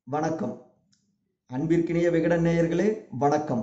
வணக்கம் அன்பிற்கினிய விகடன் நேயர்களே வணக்கம்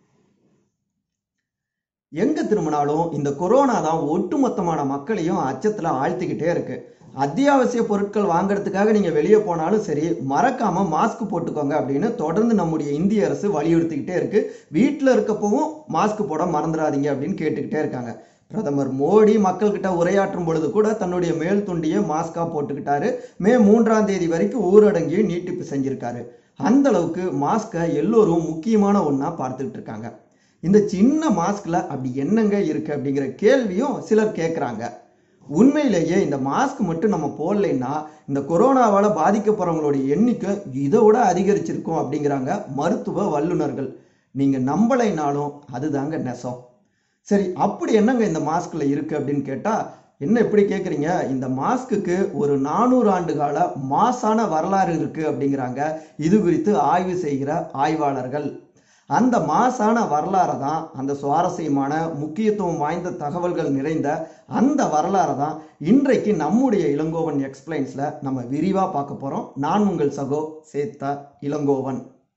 எங்க திரும்பினாலும் இந்த கொரோனா தான் ஒட்டுமொத்தமான மக்களையும் அச்சத்துல ஆழ்த்திக்கிட்டே இருக்கு அத்தியாவசிய பொருட்கள் வாங்குறதுக்காக நீங்க வெளியே போனாலும் சரி மறக்காம மாஸ்க் போட்டுக்கோங்க அப்படின்னு தொடர்ந்து நம்முடைய இந்திய அரசு வலியுறுத்திக்கிட்டே இருக்கு வீட்டில் இருக்கப்பவும் மாஸ்க் போட மறந்துடாதீங்க அப்படின்னு கேட்டுக்கிட்டே இருக்காங்க பிரதமர் மோடி மக்கள்கிட்ட உரையாற்றும் பொழுது கூட தன்னுடைய மேல் துண்டியை மாஸ்கா போட்டுக்கிட்டாரு மே மூன்றாம் தேதி வரைக்கும் ஊரடங்கியை நீட்டிப்பு செஞ்சிருக்காரு அந்த அளவுக்கு மாஸ்கை எல்லோரும் முக்கியமான ஒன்றா பார்த்துக்கிட்டு இருக்காங்க இந்த சின்ன மாஸ்க்ல அப்படி என்னங்க இருக்கு அப்படிங்கிற கேள்வியும் சிலர் கேட்குறாங்க உண்மையிலேயே இந்த மாஸ்க் மட்டும் நம்ம போடலைன்னா இந்த கொரோனாவால் பாதிக்கப்படுறவங்களுடைய எண்ணிக்கை இதை விட அதிகரிச்சிருக்கும் அப்படிங்கிறாங்க மருத்துவ வல்லுநர்கள் நீங்க நம்பலைனாலும் அதுதாங்க நெசம் சரி அப்படி என்னங்க இந்த மாஸ்க்ல இருக்கு அப்படின்னு கேட்டா என்ன இப்படி கேட்குறீங்க இந்த மாஸ்க்குக்கு ஒரு நானூறு ஆண்டு கால மாசான வரலாறு இருக்கு அப்படிங்கிறாங்க இது குறித்து ஆய்வு செய்கிற ஆய்வாளர்கள் அந்த மாசான வரலாறை தான் அந்த சுவாரஸ்யமான முக்கியத்துவம் வாய்ந்த தகவல்கள் நிறைந்த அந்த வரலாறை தான் இன்றைக்கு நம்முடைய இளங்கோவன் எக்ஸ்பிளைன்ஸ்ல நம்ம விரிவா பார்க்க போறோம் நான் உங்கள் சகோ சேத்த இளங்கோவன்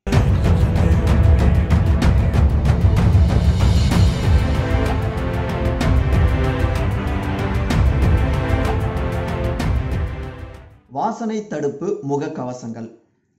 வாசனை தடுப்பு முகக்கவசங்கள்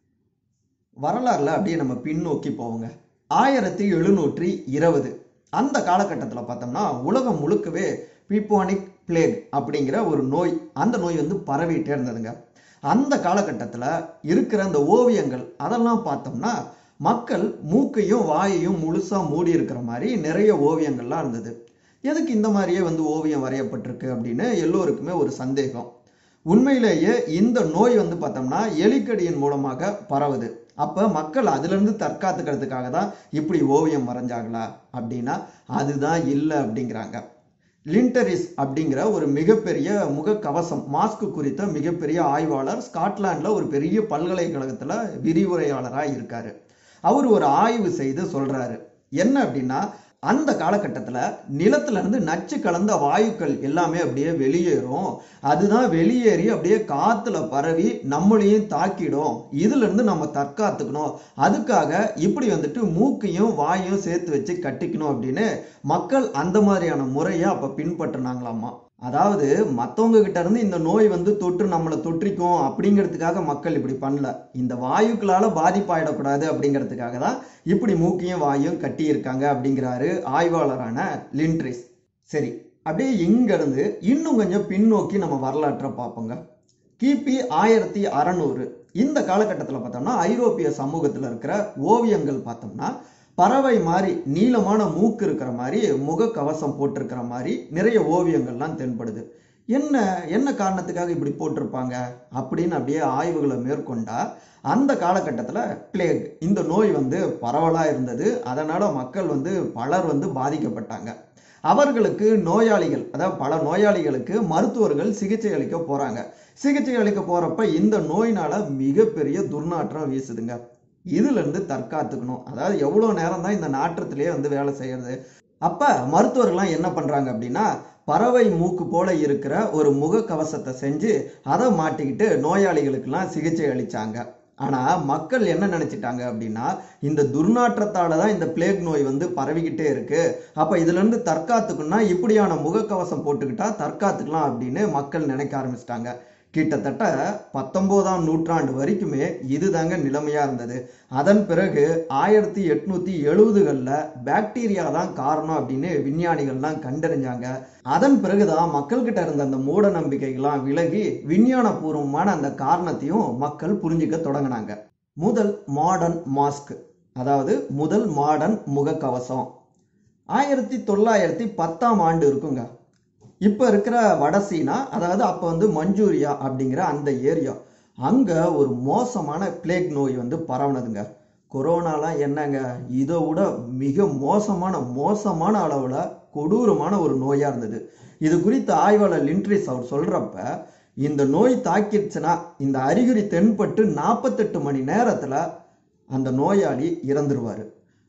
வரலாறுல அப்படியே நம்ம பின்னோக்கி போவோங்க ஆயிரத்தி எழுநூற்றி இருபது அந்த காலகட்டத்தில் பார்த்தோம்னா உலகம் முழுக்கவே பீப்பானிக் பிளேக் அப்படிங்கிற ஒரு நோய் அந்த நோய் வந்து பரவிட்டே இருந்ததுங்க அந்த காலகட்டத்தில் இருக்கிற அந்த ஓவியங்கள் அதெல்லாம் பார்த்தோம்னா மக்கள் மூக்கையும் வாயையும் முழுசா மூடி இருக்கிற மாதிரி நிறைய ஓவியங்கள்லாம் இருந்தது எதுக்கு இந்த மாதிரியே வந்து ஓவியம் வரையப்பட்டிருக்கு அப்படின்னு எல்லோருக்குமே ஒரு சந்தேகம் உண்மையிலேயே இந்த நோய் வந்து பார்த்தோம்னா எலிக்கடியின் மூலமாக பரவுது அப்போ மக்கள் அதிலிருந்து தற்காத்துக்கிறதுக்காக தான் இப்படி ஓவியம் வரைஞ்சாங்களா அப்படின்னா அதுதான் இல்லை அப்படிங்கிறாங்க லிண்டரிஸ் அப்படிங்கிற ஒரு மிகப்பெரிய முகக்கவசம் மாஸ்க் குறித்த மிகப்பெரிய ஆய்வாளர் ஸ்காட்லாண்டில் ஒரு பெரிய பல்கலைக்கழகத்தில் விரிவுரையாளராக இருக்காரு அவர் ஒரு ஆய்வு செய்து சொல்றாரு என்ன அப்படின்னா அந்த காலகட்டத்தில் நிலத்துல இருந்து நச்சு கலந்த வாயுக்கள் எல்லாமே அப்படியே வெளியேறும் அதுதான் வெளியேறி அப்படியே காத்துல பரவி நம்மளையும் தாக்கிடும் இதுல இருந்து நம்ம தற்காத்துக்கணும் அதுக்காக இப்படி வந்துட்டு மூக்கையும் வாயும் சேர்த்து வச்சு கட்டிக்கணும் அப்படின்னு மக்கள் அந்த மாதிரியான முறையை அப்ப பின்பற்றினாங்களாமா அதாவது மற்றவங்க கிட்ட இருந்து இந்த நோய் வந்து தொற்று நம்மளை தொற்றிக்கும் அப்படிங்கிறதுக்காக மக்கள் இப்படி பண்ணல இந்த வாயுக்களால பாதிப்பாயிடக்கூடாது அப்படிங்கிறதுக்காக தான் இப்படி மூக்கையும் வாயும் கட்டியிருக்காங்க அப்படிங்கிறாரு ஆய்வாளரான லின்ட்ரிஸ் சரி அப்படியே இங்க இருந்து இன்னும் கொஞ்சம் பின்னோக்கி நம்ம வரலாற்றை பார்ப்போங்க கிபி ஆயிரத்தி அறநூறு இந்த காலகட்டத்தில் பார்த்தோம்னா ஐரோப்பிய சமூகத்தில் இருக்கிற ஓவியங்கள் பார்த்தோம்னா பறவை மாதிரி நீளமான மூக்கு இருக்கிற மாதிரி முகக்கவசம் போட்டிருக்கிற மாதிரி நிறைய ஓவியங்கள்லாம் தென்படுது என்ன என்ன காரணத்துக்காக இப்படி போட்டிருப்பாங்க அப்படின்னு அப்படியே ஆய்வுகளை மேற்கொண்டா அந்த காலகட்டத்தில் பிளேக் இந்த நோய் வந்து பரவலாக இருந்தது அதனால மக்கள் வந்து பலர் வந்து பாதிக்கப்பட்டாங்க அவர்களுக்கு நோயாளிகள் அதாவது பல நோயாளிகளுக்கு மருத்துவர்கள் சிகிச்சை அளிக்க போறாங்க சிகிச்சை அளிக்க போறப்ப இந்த நோயினால மிகப்பெரிய துர்நாற்றம் வீசுதுங்க இதுல இருந்து தற்காத்துக்கணும் அதாவது எவ்வளவு நேரம் தான் இந்த நாற்றத்திலேயே வந்து வேலை செய்யறது அப்ப மருத்துவர்கள்லாம் என்ன பண்றாங்க அப்படின்னா பறவை மூக்கு போல இருக்கிற ஒரு முகக்கவசத்தை செஞ்சு அதை மாட்டிக்கிட்டு நோயாளிகளுக்கெல்லாம் சிகிச்சை அளிச்சாங்க ஆனா மக்கள் என்ன நினைச்சிட்டாங்க அப்படின்னா இந்த துர்நாற்றத்தால தான் இந்த பிளேக் நோய் வந்து பரவிக்கிட்டே இருக்கு அப்ப இதுல இருந்து தற்காத்துக்கணும்னா இப்படியான முகக்கவசம் போட்டுக்கிட்டா தற்காத்துக்கலாம் அப்படின்னு மக்கள் நினைக்க ஆரம்பிச்சிட்டாங்க கிட்டத்தட்ட பத்தொன்பதாம் நூற்றாண்டு வரைக்குமே இதுதாங்க நிலைமையா இருந்தது அதன் பிறகு ஆயிரத்தி எட்நூத்தி எழுபதுகளில் பாக்டீரியா தான் காரணம் அப்படின்னு விஞ்ஞானிகள்லாம் கண்டறிஞ்சாங்க அதன் பிறகுதான் மக்கள்கிட்ட இருந்த அந்த மூட நம்பிக்கைகள்லாம் விலகி விஞ்ஞான பூர்வமான அந்த காரணத்தையும் மக்கள் புரிஞ்சுக்க தொடங்கினாங்க முதல் மாடர்ன் மாஸ்க் அதாவது முதல் மாடர்ன் முகக்கவசம் ஆயிரத்தி தொள்ளாயிரத்தி பத்தாம் ஆண்டு இருக்குங்க இப்போ இருக்கிற வடசீனா அதாவது அப்போ வந்து மஞ்சூரியா அப்படிங்கிற அந்த ஏரியா அங்கே ஒரு மோசமான பிளேக் நோய் வந்து பரவுனதுங்க கொரோனாலாம் என்னங்க இதை விட மிக மோசமான மோசமான அளவில் கொடூரமான ஒரு நோயாக இருந்தது இது குறித்து ஆய்வாளர் லின்ட்ரிஸ் அவர் சொல்கிறப்ப இந்த நோய் தாக்கிடுச்சுன்னா இந்த அறிகுறி தென்பட்டு நாற்பத்தெட்டு மணி நேரத்தில் அந்த நோயாளி இறந்துருவார்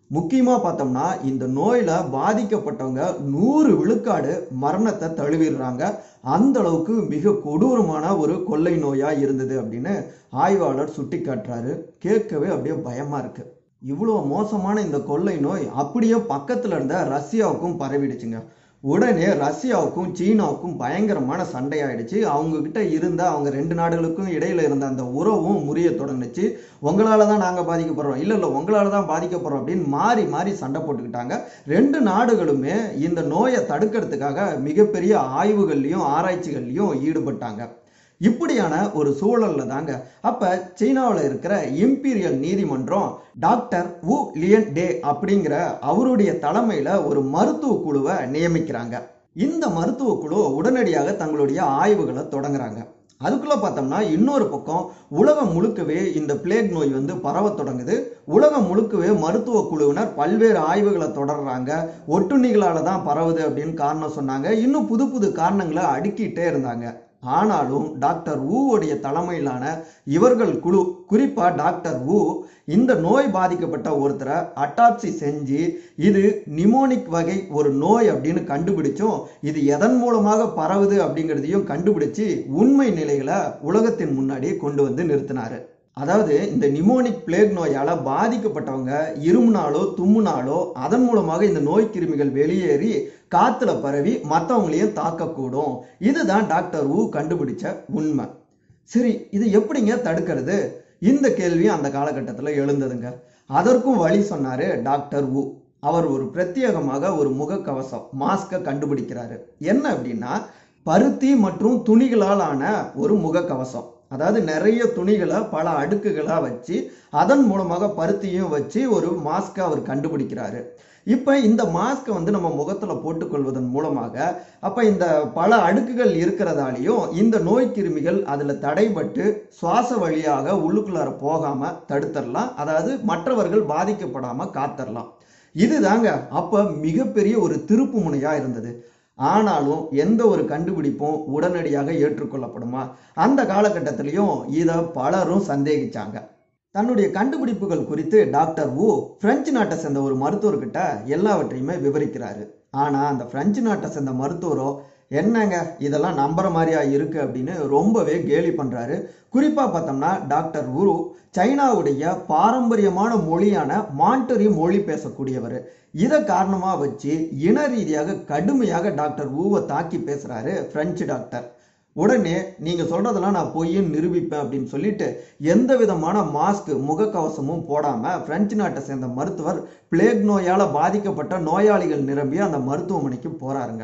முக்கியமா பார்த்தோம்னா இந்த நோயில பாதிக்கப்பட்டவங்க நூறு விழுக்காடு மரணத்தை தழுவிடுறாங்க அந்த அளவுக்கு மிக கொடூரமான ஒரு கொள்ளை நோயா இருந்தது அப்படின்னு ஆய்வாளர் சுட்டி காட்டுறாரு கேட்கவே அப்படியே பயமா இருக்கு இவ்வளோ மோசமான இந்த கொள்ளை நோய் அப்படியே பக்கத்துல இருந்த ரஷ்யாவுக்கும் பரவிடுச்சுங்க உடனே ரஷ்யாவுக்கும் சீனாவுக்கும் பயங்கரமான சண்டையாயிடுச்சு அவங்க கிட்ட இருந்த அவங்க ரெண்டு நாடுகளுக்கும் இடையில இருந்த அந்த உறவும் முறிய தொடங்குச்சு உங்களால தான் நாங்க பாதிக்கப்படுறோம் இல்ல இல்ல உங்களால தான் பாதிக்கப்படுறோம் அப்படின்னு மாறி மாறி சண்டை போட்டுக்கிட்டாங்க ரெண்டு நாடுகளுமே இந்த நோயை தடுக்கிறதுக்காக மிகப்பெரிய ஆய்வுகள்லையும் ஆராய்ச்சிகள்லையும் ஈடுபட்டாங்க இப்படியான ஒரு சூழல்ல தாங்க அப்ப சீனாவில் இருக்கிற இம்பீரியல் நீதிமன்றம் டாக்டர் வு லியன் டே அப்படிங்கிற அவருடைய தலைமையில ஒரு மருத்துவ குழுவை நியமிக்கிறாங்க இந்த மருத்துவ குழு உடனடியாக தங்களுடைய ஆய்வுகளை தொடங்குறாங்க அதுக்குள்ள பார்த்தோம்னா இன்னொரு பக்கம் உலகம் முழுக்கவே இந்த பிளேக் நோய் வந்து பரவ தொடங்குது உலகம் முழுக்கவே மருத்துவ குழுவினர் பல்வேறு ஆய்வுகளை தொடர்றாங்க ஒட்டுண்ணிகளால தான் பரவுது அப்படின்னு காரணம் சொன்னாங்க இன்னும் புது புது காரணங்களை அடுக்கிட்டே இருந்தாங்க ஆனாலும் டாக்டர் வுவுடைய தலைமையிலான இவர்கள் குழு குறிப்பா டாக்டர் வு இந்த நோய் பாதிக்கப்பட்ட ஒருத்தரை அட்டாப்சி செஞ்சு இது நிமோனிக் வகை ஒரு நோய் அப்படின்னு கண்டுபிடிச்சும் இது எதன் மூலமாக பரவுது அப்படிங்கிறதையும் கண்டுபிடிச்சு உண்மை நிலைகளை உலகத்தின் முன்னாடி கொண்டு வந்து நிறுத்தினாரு அதாவது இந்த நிமோனிக் பிளேக் நோயால பாதிக்கப்பட்டவங்க இருமுனாலோ தும்முனாலோ அதன் மூலமாக இந்த நோய் கிருமிகள் வெளியேறி காத்துல பரவி மற்றவங்களையும் தாக்கக்கூடும் இதுதான் டாக்டர் வு கண்டுபிடிச்ச உண்மை சரி இது எப்படிங்க தடுக்கிறது இந்த கேள்வியும் அந்த காலகட்டத்தில் எழுந்ததுங்க அதற்கும் வழி சொன்னாரு டாக்டர் வு அவர் ஒரு பிரத்யேகமாக ஒரு முகக்கவசம் மாஸ்கை கண்டுபிடிக்கிறாரு என்ன அப்படின்னா பருத்தி மற்றும் துணிகளால் ஆன ஒரு முகக்கவசம் அதாவது நிறைய துணிகளை பல அடுக்குகளா வச்சு அதன் மூலமாக பருத்தியும் வச்சு ஒரு மாஸ்கை அவர் கண்டுபிடிக்கிறாரு இப்போ இந்த மாஸ்கை வந்து நம்ம முகத்துல போட்டுக்கொள்வதன் மூலமாக அப்ப இந்த பல அடுக்குகள் இருக்கிறதாலையும் இந்த நோய் கிருமிகள் அதுல தடைபட்டு சுவாச வழியாக உள்ளுக்குள்ளார போகாம தடுத்துடலாம் அதாவது மற்றவர்கள் பாதிக்கப்படாம காத்தரலாம் இதுதாங்க அப்ப மிகப்பெரிய ஒரு திருப்பு முனையா இருந்தது ஆனாலும் எந்த ஒரு கண்டுபிடிப்பும் உடனடியாக ஏற்றுக்கொள்ளப்படுமா அந்த காலகட்டத்திலையும் இதை பலரும் சந்தேகிச்சாங்க தன்னுடைய கண்டுபிடிப்புகள் குறித்து டாக்டர் வு பிரெஞ்சு நாட்டை சேர்ந்த ஒரு மருத்துவர்கிட்ட எல்லாவற்றையுமே விவரிக்கிறாரு ஆனா அந்த பிரெஞ்சு நாட்டை சேர்ந்த மருத்துவரோ என்னங்க இதெல்லாம் நம்புற மாதிரியா இருக்கு அப்படின்னு ரொம்பவே கேலி பண்றாரு குறிப்பா பார்த்தோம்னா டாக்டர் குரு சைனாவுடைய பாரம்பரியமான மொழியான மாண்டரி மொழி பேசக்கூடியவர் இதை காரணமா வச்சு இன ரீதியாக கடுமையாக டாக்டர் ஊவை தாக்கி பேசுறாரு பிரெஞ்சு டாக்டர் உடனே நீங்க சொல்றதெல்லாம் நான் பொய்ன்னு நிரூபிப்பேன் அப்படின்னு சொல்லிட்டு எந்த விதமான மாஸ்க் முகக்கவசமும் போடாம பிரெஞ்சு நாட்டை சேர்ந்த மருத்துவர் பிளேக் நோயால பாதிக்கப்பட்ட நோயாளிகள் நிரம்பி அந்த மருத்துவமனைக்கு போறாருங்க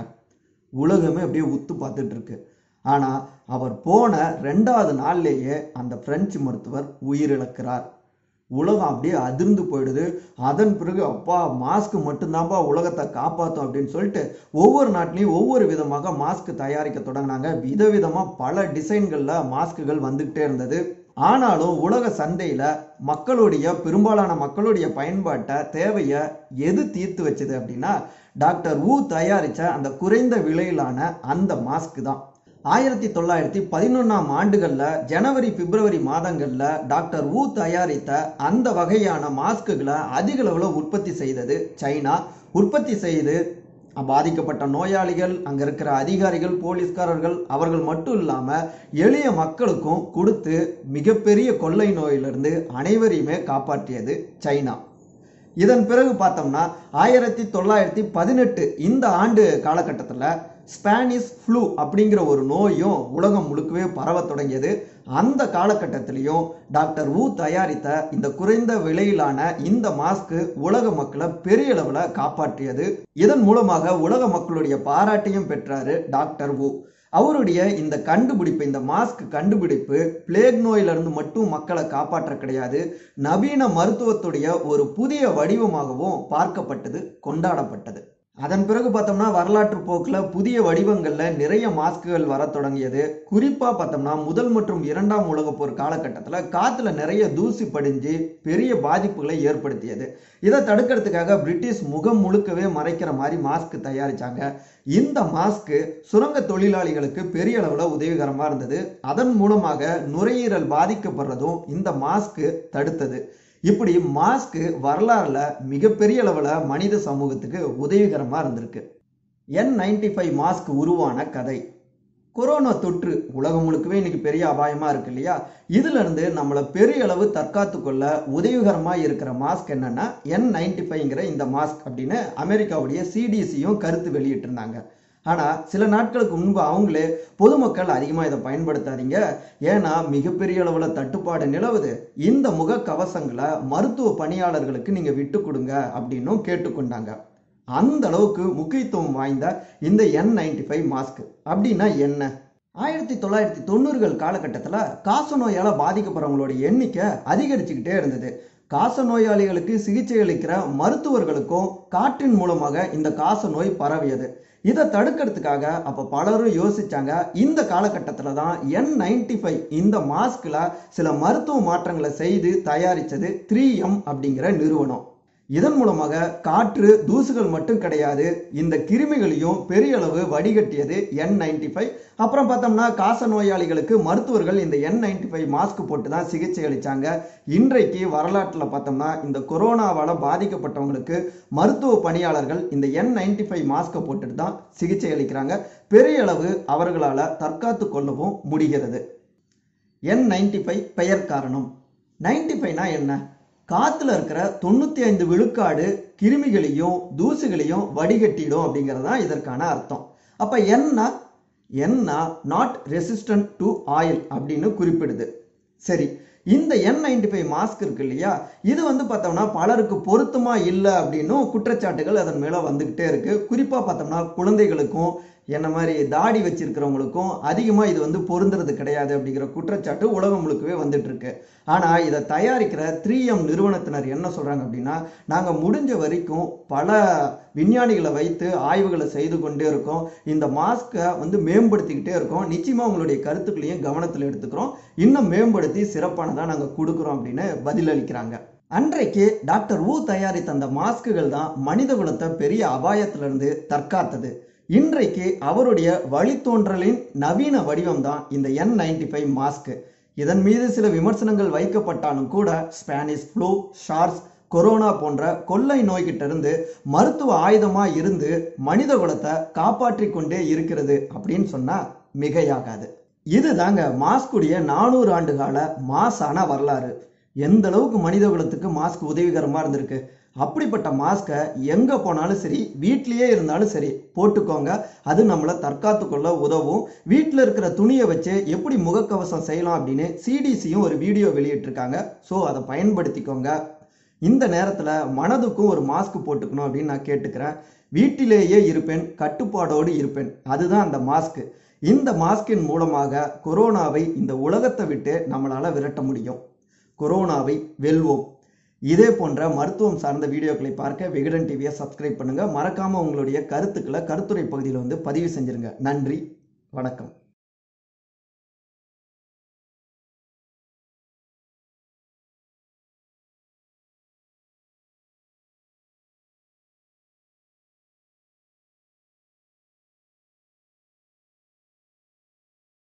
உலகமே அப்படியே உத்து பார்த்துட்டு இருக்கு ஆனா அவர் போன ரெண்டாவது நாள்லேயே அந்த பிரெஞ்சு மருத்துவர் உயிரிழக்கிறார் உலகம் அப்படியே அதிர்ந்து போயிடுது அதன் பிறகு அப்பா மாஸ்க் மட்டும்தான்ப்பா உலகத்தை காப்பாற்றும் அப்படின்னு சொல்லிட்டு ஒவ்வொரு நாட்டிலையும் ஒவ்வொரு விதமாக மாஸ்க் தயாரிக்க தொடங்கினாங்க விதவிதமா பல டிசைன்கள்ல மாஸ்க்குகள் வந்துகிட்டே இருந்தது ஆனாலும் உலக சந்தையில மக்களுடைய பெரும்பாலான மக்களுடைய பயன்பாட்டை தேவையை எது தீர்த்து வச்சது அப்படின்னா டாக்டர் வு தயாரிச்ச அந்த குறைந்த விலையிலான அந்த மாஸ்க் தான் ஆயிரத்தி தொள்ளாயிரத்தி பதினொன்னாம் ஆண்டுகள்ல ஜனவரி பிப்ரவரி மாதங்கள்ல டாக்டர் வு தயாரித்த அந்த வகையான மாஸ்க்குகளை அதிக அளவுல உற்பத்தி செய்தது சைனா உற்பத்தி செய்து பாதிக்கப்பட்ட நோயாளிகள் அங்க இருக்கிற அதிகாரிகள் போலீஸ்காரர்கள் அவர்கள் மட்டும் இல்லாம எளிய மக்களுக்கும் கொடுத்து மிகப்பெரிய கொள்ளை நோயிலிருந்து அனைவரையுமே காப்பாற்றியது சைனா இதன் பிறகு பார்த்தோம்னா ஆயிரத்தி தொள்ளாயிரத்தி பதினெட்டு இந்த ஆண்டு காலகட்டத்தில் ஸ்பானிஷ் ஃப்ளூ அப்படிங்கிற ஒரு நோயும் உலகம் முழுக்கவே பரவ தொடங்கியது அந்த காலகட்டத்திலையும் டாக்டர் வு தயாரித்த இந்த குறைந்த விலையிலான இந்த மாஸ்க் உலக மக்களை பெரிய அளவில் காப்பாற்றியது இதன் மூலமாக உலக மக்களுடைய பாராட்டையும் பெற்றாரு டாக்டர் வு அவருடைய இந்த கண்டுபிடிப்பு இந்த மாஸ்க் கண்டுபிடிப்பு பிளேக் நோயிலிருந்து மட்டும் மக்களை காப்பாற்ற கிடையாது நவீன மருத்துவத்துடைய ஒரு புதிய வடிவமாகவும் பார்க்கப்பட்டது கொண்டாடப்பட்டது அதன் பிறகு பார்த்தோம்னா வரலாற்று போக்கில் புதிய வடிவங்களில் நிறைய மாஸ்க்குகள் வர தொடங்கியது குறிப்பாக பார்த்தோம்னா முதல் மற்றும் இரண்டாம் உலகப் போர் காலகட்டத்தில் காற்றுல நிறைய தூசி படிஞ்சு பெரிய பாதிப்புகளை ஏற்படுத்தியது இதை தடுக்கிறதுக்காக பிரிட்டிஷ் முகம் முழுக்கவே மறைக்கிற மாதிரி மாஸ்க் தயாரிச்சாங்க இந்த மாஸ்க் சுரங்க தொழிலாளிகளுக்கு பெரிய அளவில் உதவிகரமாக இருந்தது அதன் மூலமாக நுரையீரல் பாதிக்கப்படுறதும் இந்த மாஸ்க் தடுத்தது இப்படி மாஸ்க் வரலாறுல மிகப்பெரிய அளவுல மனித சமூகத்துக்கு உதவிகரமா இருந்திருக்கு என் நைன்டி ஃபைவ் மாஸ்க் உருவான கதை கொரோனா தொற்று உலகம் முழுக்கவே இன்னைக்கு பெரிய அபாயமா இருக்கு இல்லையா இதுல இருந்து நம்மளை பெரிய அளவு தற்காத்து கொள்ள உதவிகரமா இருக்கிற மாஸ்க் என்னன்னா என் நைன்டி ஃபைவ்ங்கிற இந்த மாஸ்க் அப்படின்னு அமெரிக்காவுடைய சிடிசியும் கருத்து வெளியிட்டிருந்தாங்க ஆனா சில நாட்களுக்கு முன்பு அவங்களே பொதுமக்கள் அதிகமா இதை பயன்படுத்தாதீங்க ஏன்னா மிகப்பெரிய அளவுல தட்டுப்பாடு நிலவுது இந்த முக கவசங்களை மருத்துவ பணியாளர்களுக்கு நீங்க விட்டு கொடுங்க அப்படின்னும் கேட்டுக்கொண்டாங்க அந்த அளவுக்கு முக்கியத்துவம் வாய்ந்த இந்த என் நைன்டி ஃபைவ் மாஸ்க் அப்படின்னா என்ன ஆயிரத்தி தொள்ளாயிரத்தி தொண்ணூறுகள் காலகட்டத்தில் காச நோயால் பாதிக்கப்படுறவங்களோட எண்ணிக்கை அதிகரிச்சுக்கிட்டே இருந்தது காச நோயாளிகளுக்கு சிகிச்சை அளிக்கிற மருத்துவர்களுக்கும் காற்றின் மூலமாக இந்த காச நோய் பரவியது இதை தடுக்கிறதுக்காக அப்போ பலரும் யோசிச்சாங்க இந்த காலகட்டத்தில் தான் என் நைன்டி ஃபைவ் இந்த மாஸ்கில் சில மருத்துவ மாற்றங்களை செய்து தயாரித்தது த்ரீ எம் அப்படிங்கிற நிறுவனம் இதன் மூலமாக காற்று தூசுகள் மட்டும் கிடையாது இந்த கிருமிகளையும் பெரிய அளவு வடிகட்டியது என் நைன்டி ஃபைவ் அப்புறம் பார்த்தோம்னா காச நோயாளிகளுக்கு மருத்துவர்கள் இந்த என் நைன்டி ஃபைவ் மாஸ்க் போட்டு தான் சிகிச்சை அளித்தாங்க இன்றைக்கு வரலாற்றில் பார்த்தோம்னா இந்த கொரோனாவால் பாதிக்கப்பட்டவங்களுக்கு மருத்துவ பணியாளர்கள் இந்த என் நைன்டி ஃபைவ் மாஸ்க்கை போட்டுட்டு தான் சிகிச்சை அளிக்கிறாங்க பெரிய அளவு அவர்களால் தற்காத்து கொள்ளவும் முடிகிறது என் நைன்டி ஃபைவ் பெயர் காரணம் நைன்டி ஃபைவ்னா என்ன காத்துல இருக்கிற தொண்ணூத்தி ஐந்து விழுக்காடு கிருமிகளையும் தூசுகளையும் வடிகட்டிடும் அப்படிங்கிறது தான் இதற்கான அர்த்தம் அப்ப என்ன என்ன நாட் ரெசிஸ்டன்ட் டு ஆயில் அப்படின்னு குறிப்பிடுது சரி இந்த என் நைன்டி ஃபைவ் மாஸ்க் இருக்கு இல்லையா இது வந்து பார்த்தோம்னா பலருக்கு பொருத்தமா இல்லை அப்படின்னும் குற்றச்சாட்டுகள் அதன் மேல வந்துகிட்டே இருக்கு குறிப்பா பார்த்தோம்னா குழந்தைகளுக்கும் என்ன மாதிரி தாடி வச்சிருக்கிறவங்களுக்கும் அதிகமாக இது வந்து பொருந்துறது கிடையாது அப்படிங்கிற குற்றச்சாட்டு உலகம் முழுக்கவே வந்துட்டு இருக்கு ஆனால் இதை தயாரிக்கிற த்ரீ எம் நிறுவனத்தினர் என்ன சொல்றாங்க அப்படின்னா நாங்கள் முடிஞ்ச வரைக்கும் பல விஞ்ஞானிகளை வைத்து ஆய்வுகளை செய்து கொண்டே இருக்கோம் இந்த மாஸ்கை வந்து மேம்படுத்திக்கிட்டே இருக்கோம் நிச்சயமாக உங்களுடைய கருத்துக்களையும் கவனத்தில் எடுத்துக்கிறோம் இன்னும் மேம்படுத்தி சிறப்பானதாக நாங்கள் கொடுக்குறோம் அப்படின்னு பதிலளிக்கிறாங்க அன்றைக்கு டாக்டர் ஊ தயாரித்த அந்த மாஸ்குகள் தான் மனித குலத்தை பெரிய அபாயத்திலிருந்து தற்காத்தது இன்றைக்கு அவருடைய வழித்தோன்றலின் நவீன வடிவம் தான் இந்த என் நைன்டி ஃபைவ் மாஸ்க் இதன் மீது சில விமர்சனங்கள் வைக்கப்பட்டாலும் கூட ஸ்பானிஷ் ஃப்ளூ ஷார்ஸ் கொரோனா போன்ற கொள்ளை நோய்கிட்ட இருந்து மருத்துவ ஆயுதமா இருந்து மனித குலத்தை காப்பாற்றி கொண்டே இருக்கிறது அப்படின்னு சொன்னா மிகையாகாது இதுதாங்க மாஸ்குடைய நானூறு ஆண்டு கால மாசான வரலாறு எந்த அளவுக்கு மனித குலத்துக்கு மாஸ்க் உதவிகரமா இருந்திருக்கு அப்படிப்பட்ட மாஸ்கை எங்கே போனாலும் சரி வீட்லேயே இருந்தாலும் சரி போட்டுக்கோங்க அது நம்மளை தற்காத்து கொள்ள உதவும் வீட்டில் இருக்கிற துணியை வச்சு எப்படி முகக்கவசம் செய்யலாம் அப்படின்னு சிடிசியும் ஒரு வீடியோ வெளியிட்டிருக்காங்க ஸோ அதை பயன்படுத்திக்கோங்க இந்த நேரத்தில் மனதுக்கும் ஒரு மாஸ்க் போட்டுக்கணும் அப்படின்னு நான் கேட்டுக்கிறேன் வீட்டிலேயே இருப்பேன் கட்டுப்பாடோடு இருப்பேன் அதுதான் அந்த மாஸ்க் இந்த மாஸ்கின் மூலமாக கொரோனாவை இந்த உலகத்தை விட்டு நம்மளால விரட்ட முடியும் கொரோனாவை வெல்வோம் இதே போன்ற மருத்துவம் சார்ந்த வீடியோக்களை பார்க்க விகடன் டிவியை சப்ஸ்கிரைப் பண்ணுங்க மறக்காம உங்களுடைய கருத்துக்களை கருத்துரை பகுதியில் வந்து பதிவு செஞ்சிருங்க நன்றி வணக்கம்